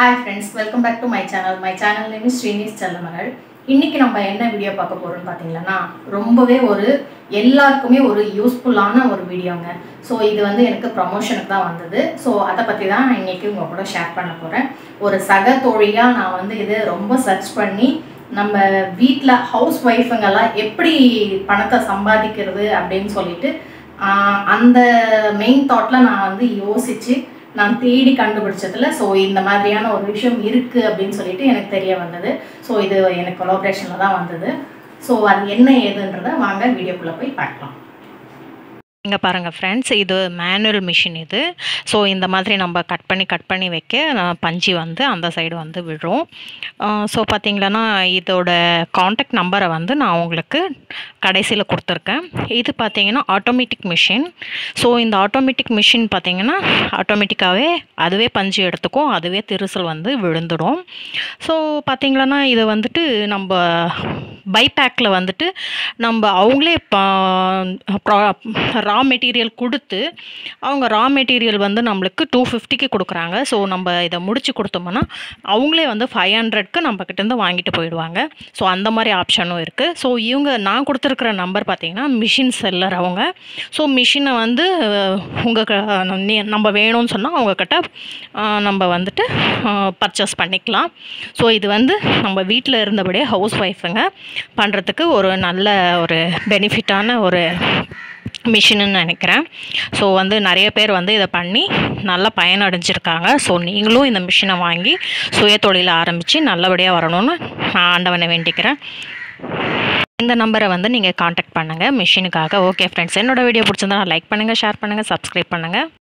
hi friends welcome back to my channel my channel name is Srinis Chellamagal இன்னைக்கு நம்ம என்ன video பார்க்க போகிறோம்னு பார்த்தீங்கன்னா ரொம்பவே ஒரு எல்லாருக்குமே ஒரு யூஸ்ஃபுல்லான ஒரு வீடியோங்க ஸோ இது வந்து எனக்கு ப்ரமோஷனுக்கு தான் வந்தது ஸோ அதை பற்றி தான் நான் இன்னைக்கு உங்கள் கூட ஷேர் பண்ண போகிறேன் ஒரு சக தோழியாக நான் வந்து இது ரொம்ப சர்ச் பண்ணி நம்ம வீட்டில் ஹவுஸ் ஒய்ஃபுங்கெல்லாம் எப்படி பணத்தை சம்பாதிக்கிறது அப்படின்னு சொல்லிட்டு ஆஹ், அந்த மெயின் தாட்டில் நான் வந்து யோசித்து நான் தேடி கண்டுபிடிச்சதுல ஸோ இந்த மாதிரியான ஒரு விஷயம் இருக்குது அப்படின்னு சொல்லிட்டு எனக்கு தெரிய வந்தது ஸோ இது எனக்கு கொலாபரேஷனில் தான் வந்தது ஸோ அது என்ன ஏதுன்றதை வாங்க வீடியோக்குள்ளே போய் பார்க்கலாம் இங்கே பாருங்கள் ஃப்ரெண்ட்ஸ் இது மேனுவல் மிஷின் இது ஸோ இந்த மாதிரி நம்ம கட் பண்ணி கட் பண்ணி வைக்க அஹ், பஞ்சு வந்து அந்த சைடு வந்து விழும் ஸோ பார்த்தீங்களன்னா இதோட காண்டாக்ட் நம்பரை வந்து நான் உங்களுக்கு கடைசியில் கொடுத்துருக்கேன் இது பார்த்தீங்கன்னா ஆட்டோமேட்டிக் மிஷின் ஸோ இந்த ஆட்டோமேட்டிக் மிஷின் பார்த்தீங்கன்னா ஆட்டோமேட்டிக்காகவே அதுவே பஞ்சு எடுத்துக்கும் அதுவே திருசல் வந்து விழுந்துடும் ஸோ பார்த்தீங்களன்னா இது வந்துட்டு நம்ம பைபேக்கில் வந்துட்டு நம்ம அவங்களே ரா மெட்டீரியல் கொடுத்து அவங்க ரா மெட்டீரியல் வந்து நம்மளுக்கு டூ ஃபிஃப்டிக்கு கொடுக்குறாங்க ஸோ நம்ம இதை முடிச்சு கொடுத்தோம்னா அவங்களே வந்து ஃபைவ் ஹண்ட்ரட்க்கு நம்ம கிட்டேருந்து வாங்கிட்டு போயிடுவாங்க ஸோ அந்த மாதிரி ஆப்ஷனும் இருக்குது ஸோ இவங்க நான் கொடுத்துருக்குற நம்பர் பார்த்தீங்கன்னா மிஷின் செல்லர் அவங்க ஸோ மிஷினை வந்து உங்கள் நம்ம வேணும்னு சொன்னால் அவங்கக்கிட்ட நம்ம வந்துட்டு பர்ச்சேஸ் பண்ணிக்கலாம் ஸோ இது வந்து நம்ம வீட்டில் இருந்தபடியே ஹவுஸ் ஒய்ஃபுங்க பண்ணுறதுக்கு ஒரு நல்ல ஒரு பெனிஃபிட்டான ஒரு மிஷின்னு நினைக்கிறேன் ஸோ வந்து நிறைய பேர் வந்து இதை பண்ணி நல்லா பயனடைஞ்சிருக்காங்க ஸோ நீங்களும் இந்த மிஷினை வாங்கி சுய தொழிலை ஆரம்பித்து நல்லபடியாக வரணும்னு நான் ஆண்டவனை வேண்டிக்கிறேன் இந்த நம்பரை வந்து நீங்கள் காண்டாக்ட் பண்ணுங்கள் மிஷினுக்காக ஓகே ஃப்ரெண்ட்ஸ் என்னோட வீடியோ பிடிச்சிருந்தா லைக் பண்ணுங்கள் ஷேர் பண்ணுங்கள் சப்ஸ்கிரைப் பண்ணுங்கள்